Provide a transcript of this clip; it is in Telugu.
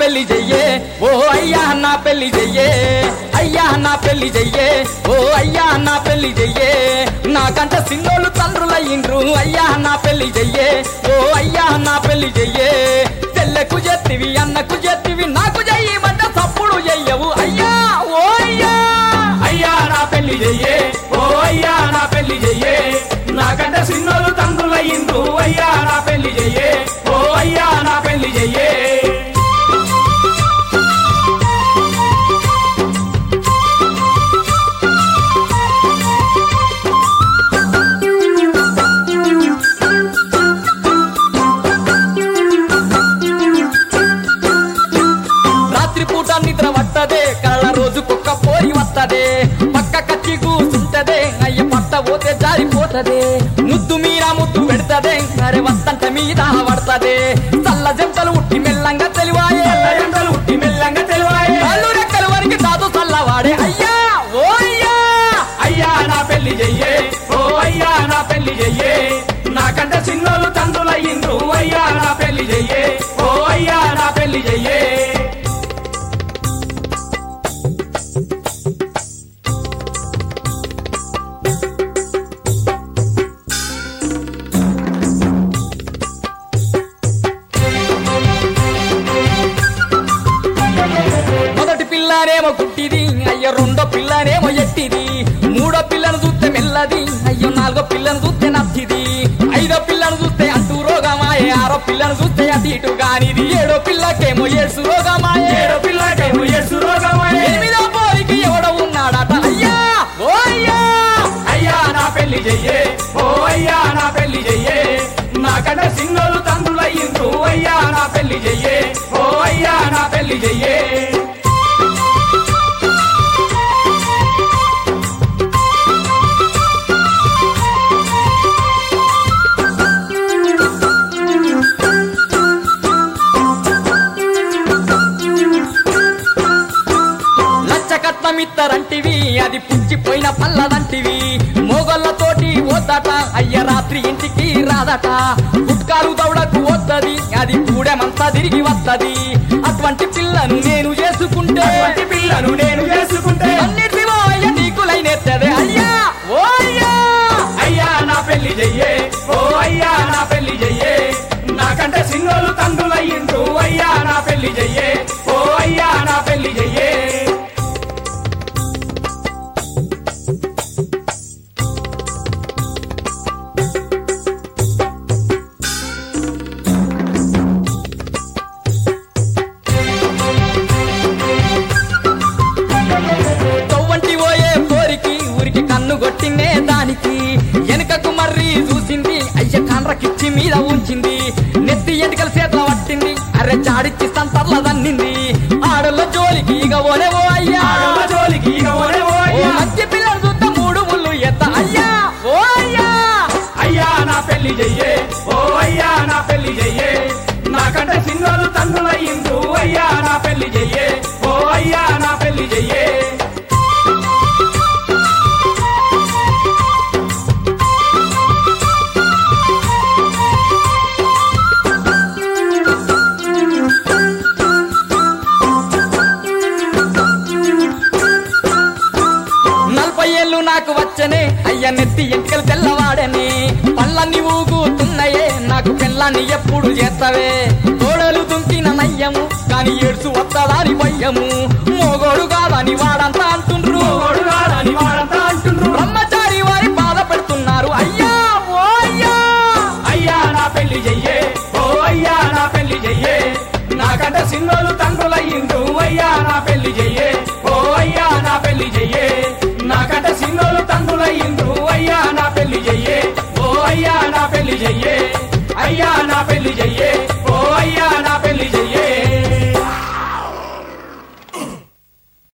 పెళ్లి చెయ్యే ఓ అయ్యా నా పెళ్లి చెయ్యే అయ్యా నా పెళ్లి చెయ్యే ఓ అయ్యా నా పెళ్లి చెయ్యే నాకంట సిన్నోళ్ళు తండ్రులయ్యిండ్రు అయ్యా నా పెళ్లి చెయ్యే ఓ అయ్యా నా పెళ్లి చెయ్యే తెల్లెకు చెత్తివి అన్నకు చెత్తివి నాకు చెయ్యమంట తప్పుడు చెయ్యవు అయ్యా ఓ అయ్యా అయ్యా నా పెళ్లి చెయ్యే ఓ అయ్యా నా పెళ్లి చెయ్యే నాకంటే సిన్నోలు తండ్రులయ్యిండ్రు అయ్యా నా పెళ్లి చెయ్యే ఓ అయ్యా నా పెళ్లి చెయ్యే రాత్రి పూట నిద్ర పట్టదే కళ్ళ రోజు కుక్క పోయి వత్తదే పక్క కచ్చి కూసుంటదే అయ్య పట్ట పోతే జారిపోతదే ముద్దు మీరా ముద్దు పెడతదే అరే వస్తంట మీద పడతదే చల్ల జంటలు ఉట్టి మెల్లంగా తెలివాయే ఎండలు ఉట్టి మెల్లంగా తెలివాయే కళ్ళు రెక్కల వరకు దాదు చల్లవాడే అయ్యా ఓ అయ్యా అయ్యా నా పెళ్లి చెయ్యే ఓ అయ్యా నా పెళ్లి చెయ్యే నాకంటే సిన్నోలు తండ్రులయ్యిండ్రు అయ్యా నా పెళ్లి చెయ్యే ఓ అయ్యా నా పెళ్లి చెయ్యే మొదటి పిల్లనేమో గుట్టిది అయ్యో రెండో పిల్లనేమో ఎట్టిది మూడో పిల్లను చూస్తే మెల్లది అయ్యో నాలుగో పిల్లను చూస్తే నచ్చిది ఐదో పిల్లను చూస్తే అంటూ రోగమాయే ఆరో పిల్లను చూస్తే అటు ఇటు కానిది ఏడో పిల్లకేమో ఏడ్సు రోగమాయే ఏడో పిల్లకేమో ఎడుసు రోగమయ్యే ఎనిమిదో పోరికి ఎవడో ఉన్నాడట అయ్యా ఓ అయ్యా అయ్యా నా పెళ్లి చెయ్యే ఓ అయ్యా నా పెళ్లి చెయ్యే నాకంటే సిన్నోలు తండ్రులయ్యిండ్రు అయ్యా నా పెళ్లి చెయ్యే ఓ అయ్యా నా పెళ్లి చెయ్యే లచ్చ కట్నమిత్తరంటివి అది పుచ్చిపోయిన పల్లదంటివి మోగళ్ళతోటి వద్దట అయ్య రాత్రి ఇంటికి రాదట గుట్కాలు దౌడకు వద్దది అది కూడెమంతా తిరిగి వద్దది అటువంటి పిల్లను నేను చేసుకుంటే అటువంటి పిల్లను నేను చేసుకుంటే అన్నిటివో అయ్య నీకులైనెత్తదే అయ్యా ఓ అయ్యా అయ్యా నా పెళ్లి చెయ్యే ఓ అయ్యా నా పెళ్లి చెయ్యే నాకంటే సిన్నోలు తండ్రులయ్యిండ్రు అయ్యా నా పెళ్లి చెయ్యే ఓ అయ్యా నా పెళ్లి చెయ్యే తొవ్వంటి పోయే పోరికి ఊరికి కన్ను కొట్టినే దానికి వెనుకకు మర్రి చూసింది అయ్య కండ్రకిచ్చి మీద ఉంచింది నెత్తి ఎంటికల చేతుల పట్టింది అరే చాడిచ్చి సంతర్ల దన్నింది ఆడల జోలికి ఇక ఓనే ఓ అయ్యా ఆడోళ్ళ జోలికి ఇక ఓనే ఓ ఓ అయ్యా మంచి పిల్లలు చూస్తే మూడు ముళ్ళు ఎత్త అయ్యా ఓ అయ్యా అయ్యా నా పెళ్లి చెయ్యే ఓ అయ్యా నా పెళ్లి చెయ్యే నాకంటే సిన్నోలు తండ్రులయ్యిండ్రు అయ్యా నా పెళ్లి చెయ్యే ఓ అయ్యా నా పెళ్లి చెయ్యే నలభై ఏళ్ళు నాకు వచ్చనే అయ్య నెత్తి ఎంటికలు తెల్లవాడని పళ్ళన్ని ఊగుతున్నాయే నాకు పిల్లాన్ని ఎప్పుడు చేస్తావే తోడలు దుంకిన నయ్యము కాని ఏడ్సు వత్తదాని భయ్యము మోగోడు కాదని వాడంత